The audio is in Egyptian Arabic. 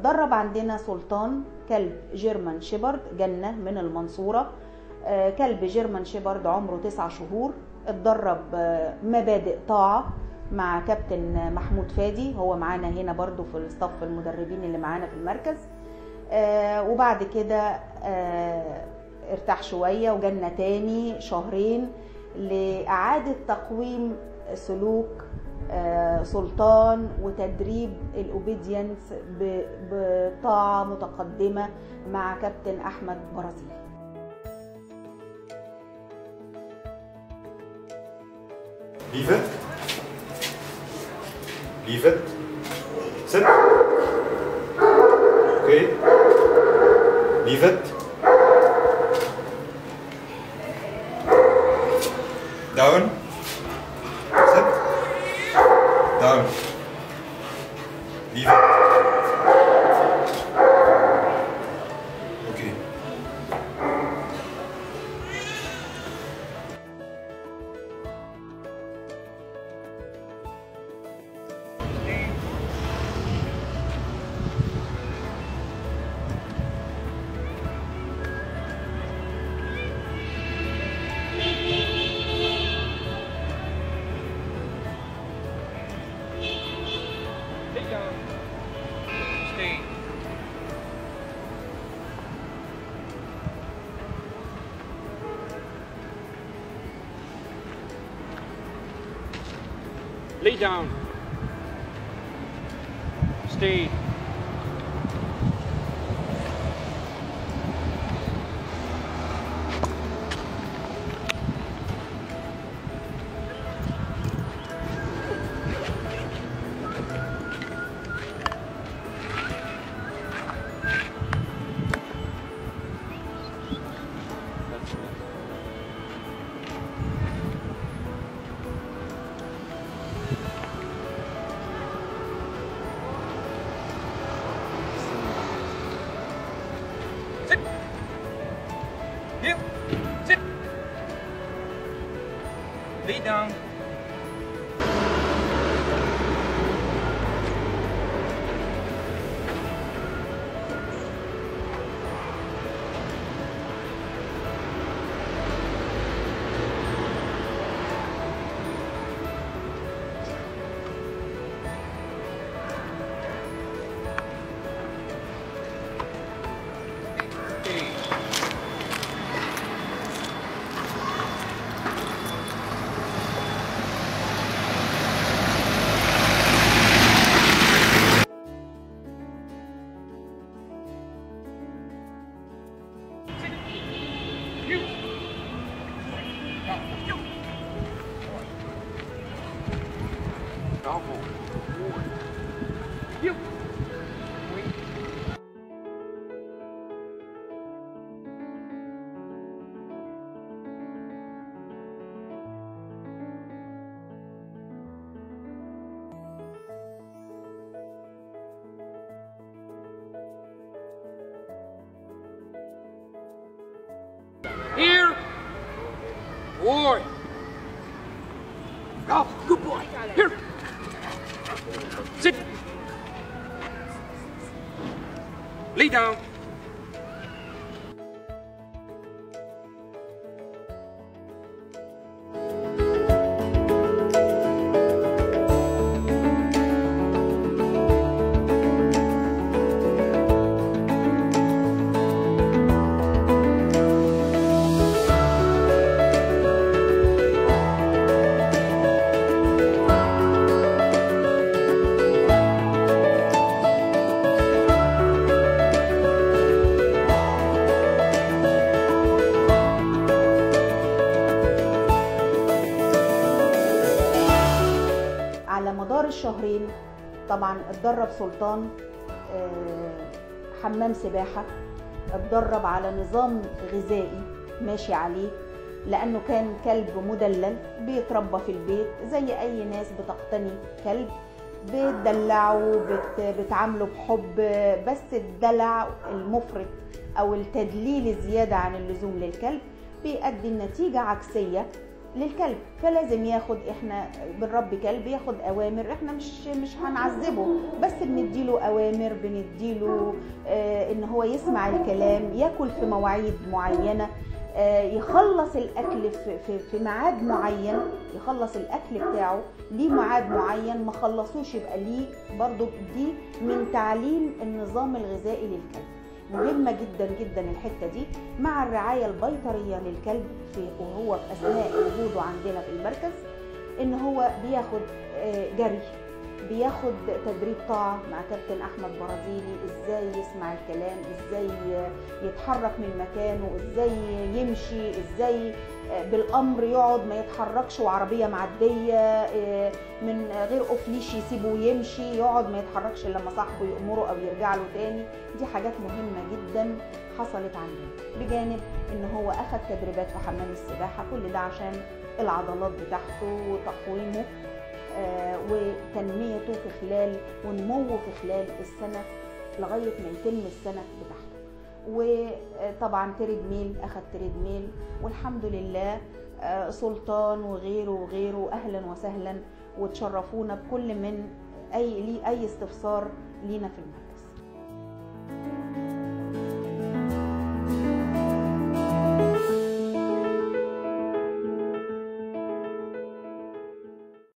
اتدرب عندنا سلطان كلب جيرمان شيبرد جنة من المنصورة آه، كلب جيرمان شيبرد عمره تسعة شهور اتدرب آه، مبادئ طاعة مع كابتن محمود فادي هو معانا هنا برضو في الصف المدربين اللي معانا في المركز آه، وبعد كده آه، ارتاح شوية وجالنا تاني شهرين لإعادة تقويم سلوك آه، سلطان وتدريب الأوبيدينس ب- بطاعة متقدمة مع كابتن أحمد برازيل Leave it. Leave it. Sit. Okay. Leave it. Down. Sit. Down. Leave it. Okay. Sit down. Stay. Lay down. Stay. That's it. Sit. Here. Sit. Lay down. Stay. Bravo. Forward. You. Wait. Here. Boy. Go. Good boy. Here. Sit. Lay down. على مدار الشهرين طبعا اتدرب سلطان آه، حمام سباحة اتدرب على نظام غذائي ماشي عليه لأنه كان كلب مدلل بيتربى في البيت زي أي ناس بتقتني كلب بتدلعه بت... بتعامله بحب بس الدلع المفرط أو التدليل الزيادة عن اللزوم للكلب بيؤدي النتيجة عكسية للكلب فلازم ياخد احنا بنربي كلب ياخد اوامر احنا مش مش هنعذبه بس بنديله اوامر بنديله آه ان هو يسمع الكلام ياكل في مواعيد معينه آه يخلص الاكل في, في, في ميعاد معين يخلص الاكل بتاعه ليه ميعاد معين ما خلصوش يبقى ليه برضو دي من تعليم النظام الغذائي للكلب مهمة جدا جدا الحتة دي مع الرعاية البيطرية للكلب في وهو في أثناء وجوده عندنا في المركز إن هو بياخد جري بياخد تدريب طاعة مع كابتن أحمد برازيلي إزاي يسمع الكلام إزاي يتحرك من مكانه إزاي يمشي إزاي بالأمر يقعد ما يتحركش وعربية معدية من غير أوفليش يسيبه يمشي يقعد ما يتحركش لما صاحبه يأمره أو يرجع له تاني دي حاجات مهمة جدا حصلت عندنا بجانب إن هو أخد تدريبات في حمام السباحة كل ده عشان العضلات بتاعته وتقويمه آه وتنميته في خلال ونموه في خلال السنه لغايه ما يتم السنه بتاعته وطبعا تريد ميل اخد تريد ميل والحمد لله آه سلطان وغيره وغيره اهلا وسهلا وتشرفونا بكل من اي لي اي استفسار لينا في المركز